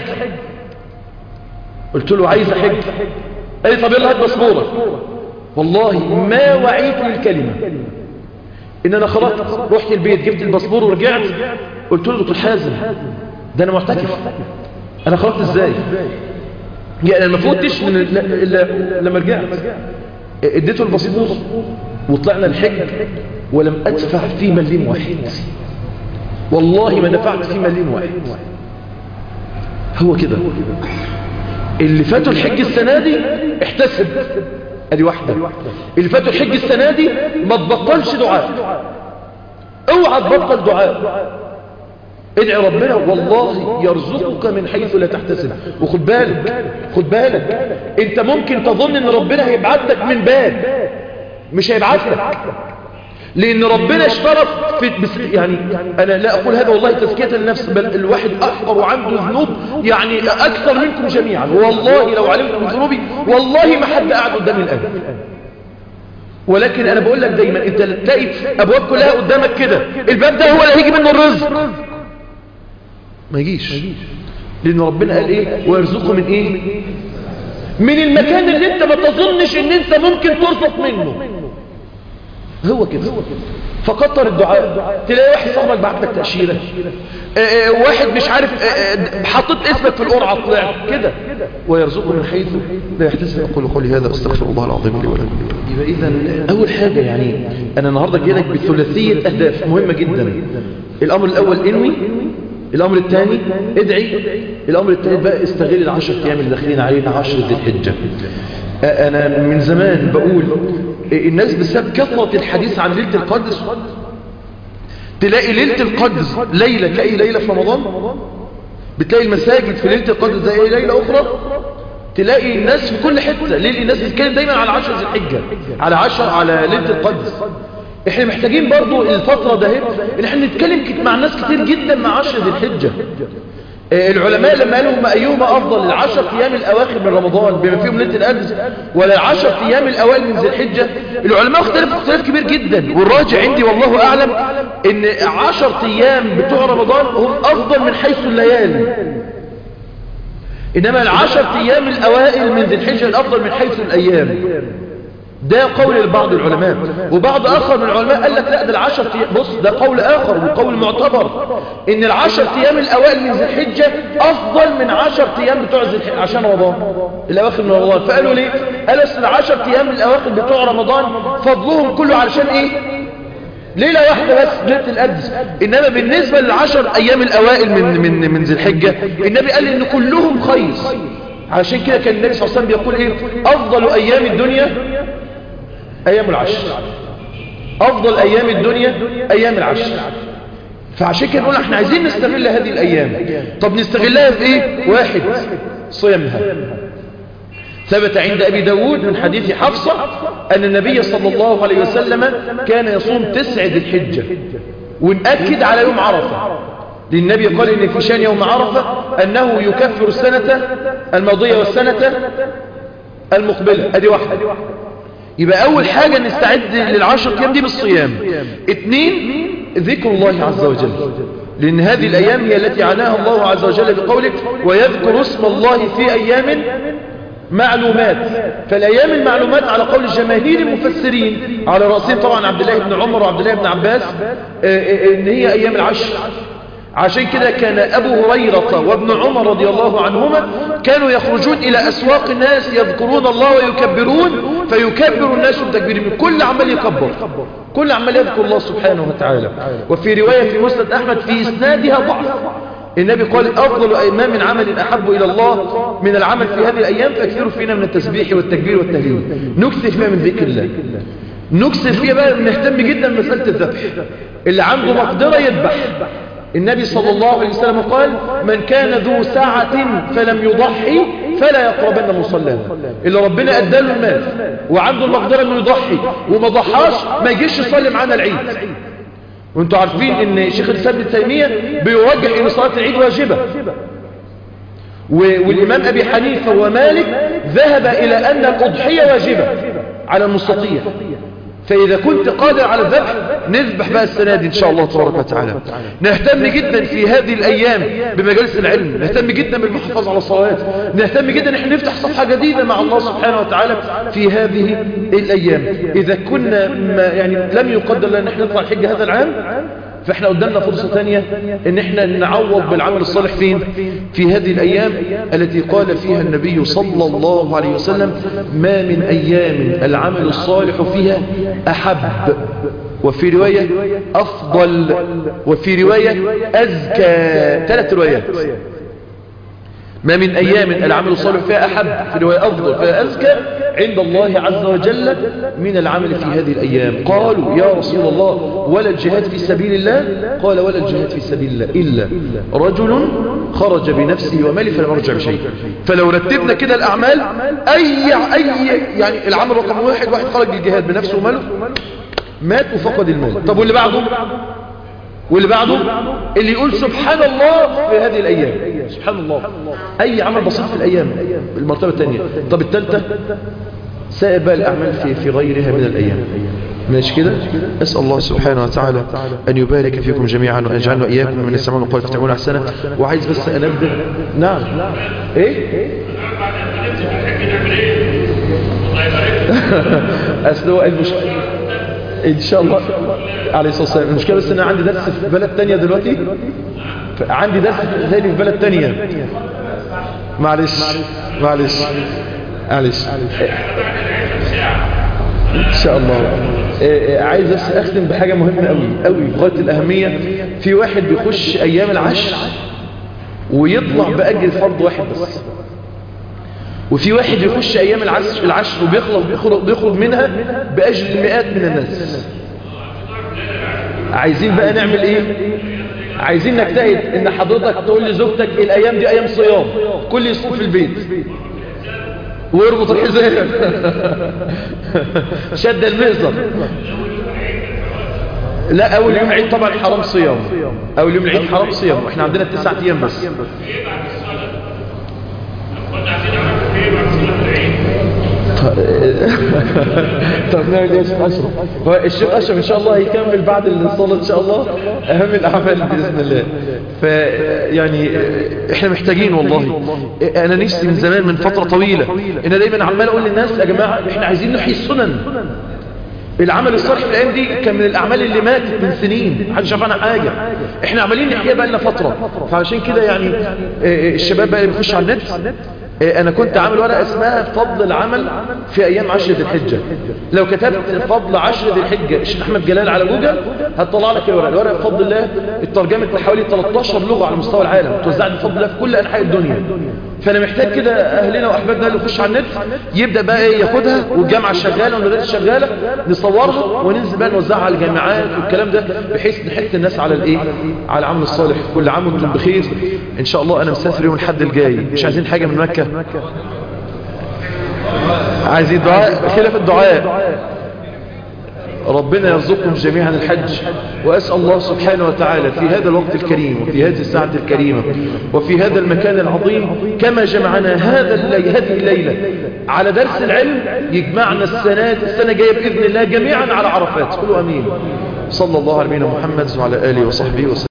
قلت له عايز احج قال لي طب يلا هات باسبورك والله ما وعيت الكلمه ان انا خلاص رحت البيت جبت الباسبور ورجعت قلت له دكتور حازم ده انا معتكف انا خرجت ازاي يعني ما فوتش من لما رجعت اديته الباسبور وطلعنا الحج ولم ادفع فيه مليم واحد والله ما دفعت فيه مليم واحد هو كده اللي فاتوا الحج السنة دي احتسب ادي واحدة اللي فاتوا الحج السنة دي ما تبطلش دعاء اوعى تبطل دعاء ادعي ربنا والله يرزقك من حيث لا تحتسب وخد بالك خد بالك انت ممكن تظن ان ربنا هيبعت لك من باب مش هيبعت لك لان ربنا اشترط في بس يعني انا لا اقول هذا والله تزكيه للنفس بل الواحد احقر وعنده ذنوب يعني اكثر منكم جميعا والله لو علمتم ذنوبي والله ما حد قاعد قدامي الان ولكن انا بقول لك دايما انت تلاقي ابواب كلها قدامك كده الباب ده هو اللي هيجي منه الرزق ما يجيش لان ربنا قال ايه ويرزقه من ايه من المكان اللي انت ما تظنش ان انت ممكن ترزق منه هو كده فكتر الدعاء تلاقي واحد صاحبك بعت لك تأشيرة اه اه واحد مش عارف اه حطيت اسمك في القرعة طلع كده ويرزقه من حيث لا يحتسب اقول قولي هذا استغفر الله العظيم لي ولكم يبقى اذا اول حاجة يعني انا النهاردة جاي لك بثلاثية اهداف مهمة جدا الامر الاول انوي الامر الثاني ادعي الامر الثالث بقى استغل العشر ايام اللي داخلين علينا عشر ذي الحجه انا من زمان بقول الناس بسبب كثره الحديث عن ليله القدر تلاقي ليله القدر ليله كاي ليله في رمضان بتلاقي المساجد في ليله القدر زي اي ليله اخرى تلاقي الناس في كل حته ليه الناس بتتكلم دايما على عشر ذي الحجه على عشر على ليله القدر احنا محتاجين برضو الفترة ده ان احنا نتكلم مع ناس كتير جدا مع عشر ذي الحجة اه العلماء لما قالوا ما ايهما افضل العشر ايام الاواخر من رمضان بما فيهم ليله القدر ولا العشر ايام الاوائل من ذي الحجه العلماء اختلفوا اختلاف كبير جدا والراجع عندي والله اعلم ان عشر ايام بتوع رمضان هم افضل من حيث الليالي انما العشر ايام الاوائل من ذي الحجه الافضل من حيث الايام ده قول لبعض العلماء وبعض آخر من العلماء قال لك لا ده العشر بص ده قول آخر وقول معتبر إن العشر أيام الأوائل من ذي الحجة أفضل من عشر أيام بتوع ذي الحجة عشان رمضان الأواخر من رمضان فقالوا ليه؟ قال أصل العشر أيام الأواخر بتوع رمضان فضلهم كله علشان إيه؟ ليلة واحدة بس ليلة القدر إنما بالنسبة للعشر أيام الأوائل من من من ذي الحجة النبي قال إن كلهم خير عشان كده كان النبي صلى الله عليه وسلم بيقول إيه أفضل أيام الدنيا أيام العشر أفضل أيام الدنيا أيام العشر فعشان كده نقول احنا عايزين نستغل هذه الأيام طب نستغلها في إيه واحد صيامها ثبت عند أبي داود من حديث حفصة أن النبي صلى الله عليه وسلم كان يصوم تسع ذي الحجة ونأكد على يوم عرفة للنبي قال إن في شان يوم عرفة أنه يكفر السنة الماضية والسنة المقبلة أدي واحدة يبقى أول حاجة نستعد للعشر أيام دي بالصيام اثنين ذكر الله عز وجل لأن هذه الأيام هي التي عناها الله عز وجل بقوله ويذكر اسم الله في أيام معلومات فالأيام المعلومات على قول جماهير المفسرين على رأسهم طبعا عبد الله بن عمر وعبد الله بن عباس إن هي أيام العشر عشان كده كان أبو هريرة وابن عمر رضي الله عنهما كانوا يخرجون إلى أسواق الناس يذكرون الله ويكبرون فيكبر الناس بتكبير من كل عمال يكبر كل عمال يذكر الله سبحانه وتعالى وفي رواية في مسند أحمد في إسنادها ضعف النبي قال أفضل أيام من عمل أحب إلى الله من العمل في هذه الأيام فأكثروا فينا من التسبيح والتكبير والتهليل نكثر فيها من ذكر الله نكثر فيها بقى نهتم جدا بمسألة الذبح اللي عنده مقدرة يذبح النبي صلى الله عليه وسلم قال من كان ذو ساعة فلم يضحي فلا يقربن مصلانا اللي ربنا اداله المال وعنده المقدرة انه يضحي وما ضحاش ما يجيش يصلي معانا العيد وانتوا عارفين ان شيخ الاسلام ابن تيميه بيوجه ان صلاه العيد واجبه والامام ابي حنيفه ومالك ذهب الى ان الاضحيه واجبه على المستطيع فإذا كنت قادر على الذبح نذبح بقى السنة دي إن شاء الله تبارك وتعالى نهتم جدا في هذه الأيام بمجالس العلم نهتم جدا بالمحافظة على الصلوات نهتم جدا ان احنا نفتح صفحة جديدة مع الله سبحانه وتعالى في هذه الأيام إذا كنا ما يعني لم يقدر لنا نحن نطلع الحج هذا العام فاحنا قدامنا فرصة تانية ان احنا نعوض بالعمل الصالح فين في هذه الايام التي قال فيها النبي صلى الله عليه وسلم ما من ايام العمل الصالح فيها احب وفي رواية افضل وفي رواية ازكى ثلاث روايات ما من أيام العمل الصالح فيها أحب في رواية أفضل فيها أزكى عند الله عز وجل من العمل في هذه الأيام قالوا يا رسول الله ولا الجهاد في سبيل الله قال ولا الجهاد في سبيل الله إلا رجل خرج بنفسه وماله فلم يرجع بشيء فلو رتبنا كده الأعمال أي, أي يعني العمل رقم واحد واحد خرج للجهاد بنفسه وماله مات وفقد المال طب واللي بعده واللي بعده اللي يقول سبحان الله في هذه الأيام سبحان الله أي عمل بسيط في الأيام المرتبة الثانية طب الثالثة سائب بقى الأعمال في, في غيرها من الأيام ماشي كده أسأل الله سبحانه وتعالى أن يبارك فيكم جميعا وأن يجعلنا إياكم من السماء والقول فتعمون أحسنه وعايز بس أنبه نعم إيه أصل هو المشكلة ان شاء الله عليه الصلاه والسلام المشكله بس ان انا عندي درس في بلد تانية دلوقتي عندي درس ثاني في بلد تانية معلش معلش معلش ان شاء الله عايز بس اختم بحاجه مهمه قوي قوي بغايه الاهميه في واحد بيخش ايام العشر ويطلع باجر فرض واحد بس وفي واحد يخش ايام العشر العشر وبيخلص بيخرج, بيخرج منها باجر المئات من الناس عايزين بقى نعمل ايه عايزين نجتهد ان حضرتك تقول لزوجتك الايام دي ايام صيام كل يصوم في البيت ويربط الحزام شد المئزر لا اول يوم العيد طبعا حرام صيام اول يوم العيد حرام صيام واحنا عندنا تسعة ايام بس طب نعمل ايه يا شيخ اشرف هو الشيخ اشرف ان شاء الله هيكمل بعد الصلاه ان شاء الله اهم الاعمال باذن الله ف يعني احنا محتاجين والله انا نفسي من زمان من فتره طويله انا دايما عمال اقول للناس يا جماعه احنا عايزين نحيي السنن العمل الصالح في الايام دي كان من الاعمال اللي ماتت من سنين محدش شاف عنها حاجه احنا عمالين نحييها بقى لنا فتره فعشان كده يعني الشباب بقى اللي بيخش على النت انا كنت عامل ورقة اسمها فضل العمل في ايام عشر ذي الحجة لو كتبت فضل عشر ذي الحجة الشيخ احمد جلال على جوجل هتطلع لك الورقة الورقة بفضل الله اترجمت لحوالي 13 لغة على مستوى العالم توزعت بفضل الله في كل انحاء الدنيا فانا محتاج كده اهلنا واحبابنا اللي يخش على النت يبدا بقى ايه ياخدها والجامعه شغاله والمدارس شغاله نصورها وننزل بقى نوزعها على الجامعات والكلام ده بحيث نحث الناس على الايه على العمل الصالح كل عام وانتم بخير ان شاء الله انا مسافر يوم الحد الجاي مش عايزين حاجه من مكه عايزين دعاء خلاف الدعاء ربنا يرزقكم جميعا الحج وأسأل الله سبحانه وتعالى في هذا الوقت الكريم وفي هذه الساعة الكريمة وفي هذا المكان العظيم كما جمعنا هذا الليل هذه الليلة على درس العلم يجمعنا السنة السنة جاية بإذن الله جميعا على عرفات قولوا أمين صلى الله على نبينا محمد وعلى آله وصحبه وسلم